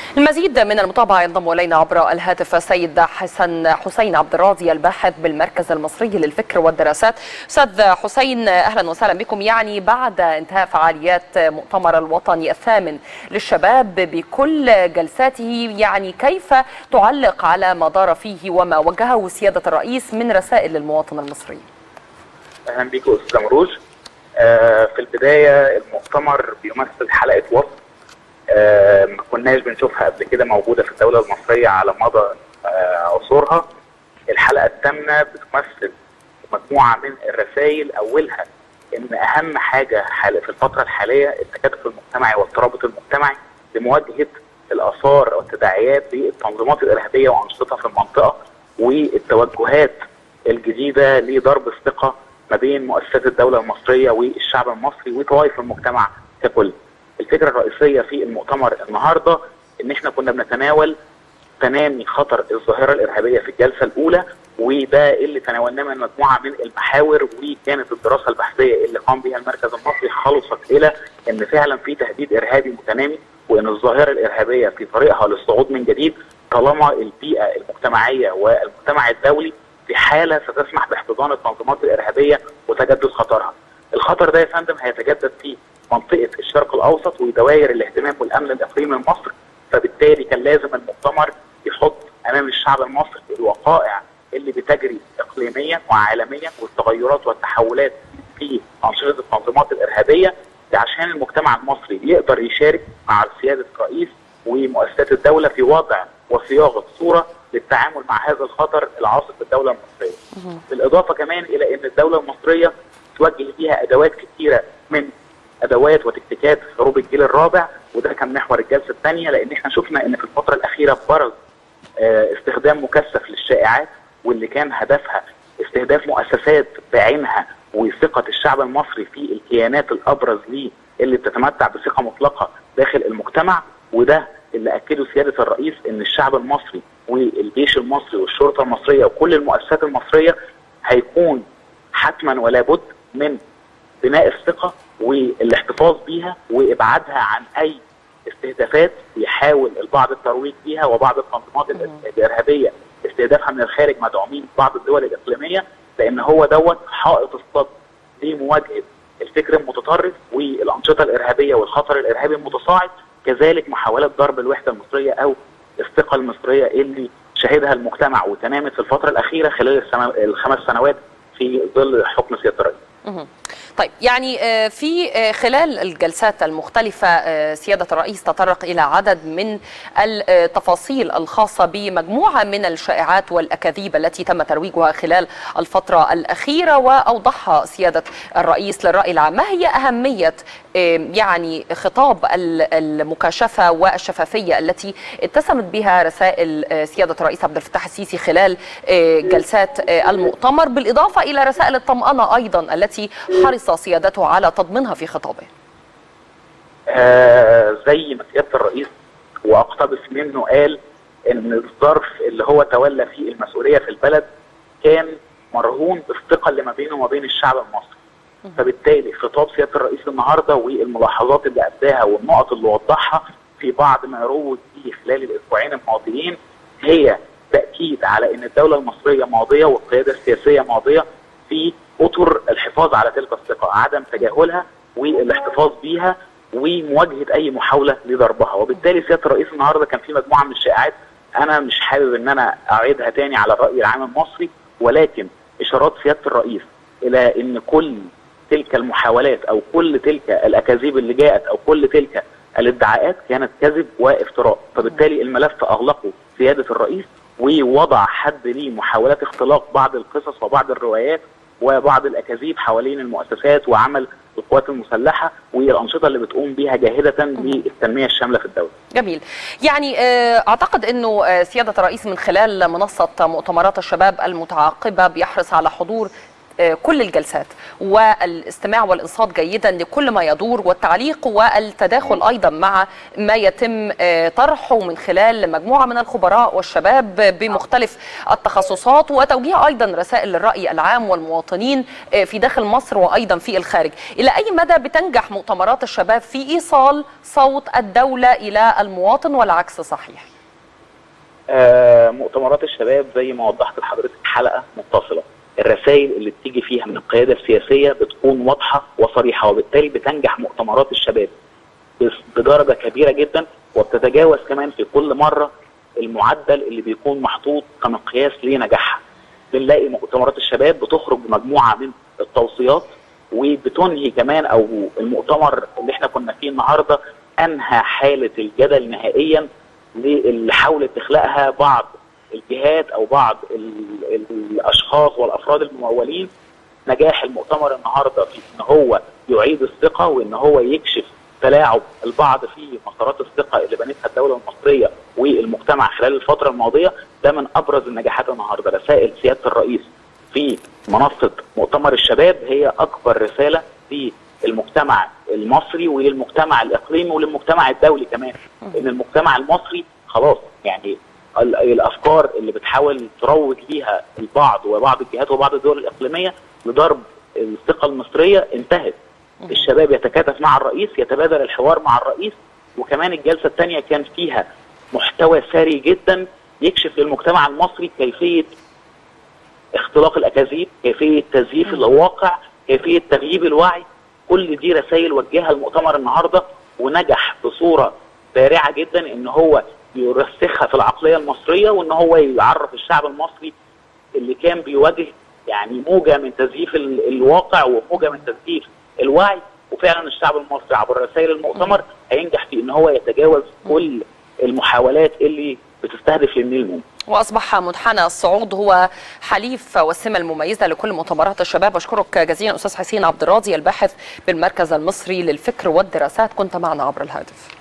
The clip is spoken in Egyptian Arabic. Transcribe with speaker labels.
Speaker 1: المزيد من المتابعة ينضم إلينا عبر الهاتف السيد حسن حسين عبد الراضي الباحث بالمركز المصري للفكر والدراسات أستاذ حسين أهلا وسهلا بكم يعني بعد انتهاء فعاليات مؤتمر الوطني الثامن للشباب بكل جلساته يعني كيف تعلق على ما دار فيه وما وجهه سيادة الرئيس من رسائل للمواطن المصري
Speaker 2: اهلا بيكم استاذ مروج آه في البدايه المؤتمر بيمثل حلقه وصف آه ما كناش بنشوفها قبل كده موجوده في الدوله المصريه على مدى آه عصورها الحلقه الثامنه بتمثل مجموعه من الرسائل اولها ان اهم حاجه حال في الفتره الحاليه التكاتف المجتمعي والترابط المجتمعي لمواجهه الاثار والتداعيات للتنظيمات الارهابيه وانشطتها في المنطقه والتوجهات الجديده لضرب الثقه ما بين مؤسسات الدوله المصريه والشعب المصري وطوائف المجتمع ككل. الفكره الرئيسيه في المؤتمر النهارده ان احنا كنا بنتناول تنامي خطر الظاهره الارهابيه في الجلسه الاولى وده اللي تناولناه من مجموعه من المحاور وكانت الدراسه البحثيه اللي قام بها المركز المصري خلصت الى ان فعلا في تهديد ارهابي متنامي وان الظاهره الارهابيه في طريقها للصعود من جديد طالما البيئه المجتمعيه والمجتمع الدولي في حاله ستسمح باحتضان التنظيمات الارهابيه وتجدد خطرها. الخطر ده يا فندم هيتجدد في منطقه الشرق الاوسط ودوائر الاهتمام والامن الاقليمي لمصر فبالتالي كان لازم المؤتمر يحط امام الشعب المصري الوقائع اللي بتجري اقليميا وعالميا والتغيرات والتحولات في انشطه التنظيمات الارهابيه عشان المجتمع المصري يقدر يشارك مع سياده الرئيس ومؤسسات الدوله في وضع وصياغه صوره للتعامل مع هذا الخطر العاصف بالدوله المصريه. بالاضافه كمان الى ان الدوله المصريه توجه فيها ادوات كثيره من ادوات وتكتيكات حروب الجيل الرابع وده كان محور الجلسه الثانيه لان احنا شفنا ان في الفتره الاخيره برز استخدام مكثف للشائعات واللي كان هدفها استهداف مؤسسات بعينها وثقه الشعب المصري في الكيانات الابرز ليه اللي بتتمتع بثقه مطلقه داخل المجتمع وده اللي اكده سياده الرئيس ان الشعب المصري والجيش المصري والشرطه المصريه وكل المؤسسات المصريه هيكون حتما ولا بد من بناء الثقه والاحتفاظ بيها وابعادها عن اي استهدافات يحاول البعض الترويج فيها وبعض التنظيمات الارهابيه استهدافها من الخارج مدعومين بعض الدول الاقليميه لان هو دوت حائط الصد لمواجهه الفكر المتطرف والانشطه الارهابيه والخطر الارهابي المتصاعد كذلك محاولات ضرب الوحده المصريه او الثقه المصريه اللي شهدها المجتمع وتنامت في الفتره الاخيره خلال الخمس سنوات في ظل حكم سياده الرئيس.
Speaker 1: طيب يعني في خلال الجلسات المختلفة سيادة الرئيس تطرق إلى عدد من التفاصيل الخاصة بمجموعة من الشائعات والأكاذيب التي تم ترويجها خلال الفترة الأخيرة وأوضحها سيادة الرئيس للرأي العام ما هي أهمية يعني خطاب المكاشفة والشفافية التي اتسمت بها رسائل سيادة الرئيس عبد الفتاح السيسي خلال جلسات المؤتمر بالإضافة إلى رسائل الطمأنة أيضا التي حرص سيادته على تضمينها في خطابه
Speaker 2: آه زي ما سياده الرئيس واقتبس منه قال ان الظرف اللي هو تولى فيه المسؤوليه في البلد كان مرهون بالثقه اللي ما بينه وما بين الشعب المصري فبالتالي خطاب سياده الرئيس النهارده والملاحظات اللي ابداها والنقط اللي وضحها في بعض ما روج فيه خلال الاسبوعين الماضيين هي تاكيد على ان الدوله المصريه ماضيه والقياده السياسيه ماضيه في اطر الحفاظ على تلك الثقه، عدم تجاهلها والاحتفاظ بيها ومواجهه اي محاوله لضربها، وبالتالي سياده الرئيس النهارده كان في مجموعه من الشائعات انا مش حابب ان انا اعيدها تاني على الراي العام المصري ولكن اشارات سياده الرئيس الى ان كل تلك المحاولات او كل تلك الاكاذيب اللي جاءت او كل تلك الادعاءات كانت كذب وافتراء، فبالتالي الملف اغلقه سياده الرئيس ووضع حد لمحاولات اختلاق بعض القصص وبعض الروايات وبعض الاكاذيب حوالين المؤسسات وعمل القوات المسلحه والانشطه اللي بتقوم بيها جاهده للتنميه الشامله في الدوله.
Speaker 1: جميل. يعني اعتقد انه سياده الرئيس من خلال منصه مؤتمرات الشباب المتعاقبه بيحرص على حضور كل الجلسات والاستماع والانصات جيدا لكل ما يدور والتعليق والتداخل ايضا مع ما يتم طرحه من خلال مجموعه من الخبراء والشباب بمختلف التخصصات وتوجيه ايضا رسائل للراي العام والمواطنين في داخل مصر وايضا في الخارج الى اي مدى بتنجح مؤتمرات الشباب في ايصال صوت الدوله الى المواطن والعكس صحيح
Speaker 2: آه مؤتمرات الشباب زي ما وضحت لحضرتك حلقه متصله الرسائل اللي بتيجي فيها من القياده السياسيه بتكون واضحه وصريحه وبالتالي بتنجح مؤتمرات الشباب بدرجه كبيره جدا وبتتجاوز كمان في كل مره المعدل اللي بيكون محطوط كمقياس لنجاحها. بنلاقي مؤتمرات الشباب بتخرج بمجموعه من التوصيات وبتنهي كمان او المؤتمر اللي احنا كنا فيه النهارده انهى حاله الجدل نهائيا اللي حاولت تخلقها بعض الجهات او بعض ال ال الاشخاص والافراد الممولين نجاح المؤتمر النهارده في ان هو يعيد الثقه وان هو يكشف تلاعب البعض في مسارات الثقه اللي بنتها الدوله المصريه والمجتمع خلال الفتره الماضيه ده من ابرز النجاحات النهارده رسائل سياده الرئيس في منصه مؤتمر الشباب هي اكبر رساله في المجتمع المصري وللمجتمع الاقليمي وللمجتمع الدولي كمان ان المجتمع المصري خلاص يعني الافكار اللي بتحاول تروج ليها البعض وبعض الجهات وبعض الدول الاقليميه لضرب الثقه المصريه انتهت الشباب يتكاتف مع الرئيس يتبادل الحوار مع الرئيس وكمان الجلسه الثانيه كان فيها محتوى ثري جدا يكشف للمجتمع المصري كيفيه اختلاق الاكاذيب كيفيه تزييف الواقع كيفيه تغييب الوعي كل دي رسائل وجهها المؤتمر النهارده ونجح بصوره بارعه جدا ان هو يرسخها في العقليه المصريه وان هو يعرف الشعب المصري اللي كان بيواجه يعني موجه من تزييف الواقع وموجه من تزييف الوعي وفعلا الشعب المصري عبر رسائل المؤتمر هينجح في ان هو يتجاوز كل المحاولات اللي بتستهدف النيل منه
Speaker 1: واصبح منحنى الصعود هو حليف والسمه المميزه لكل مؤتمرات الشباب اشكرك جزيلا استاذ حسين عبد الراضي الباحث بالمركز المصري للفكر والدراسات كنت معنا عبر الهاتف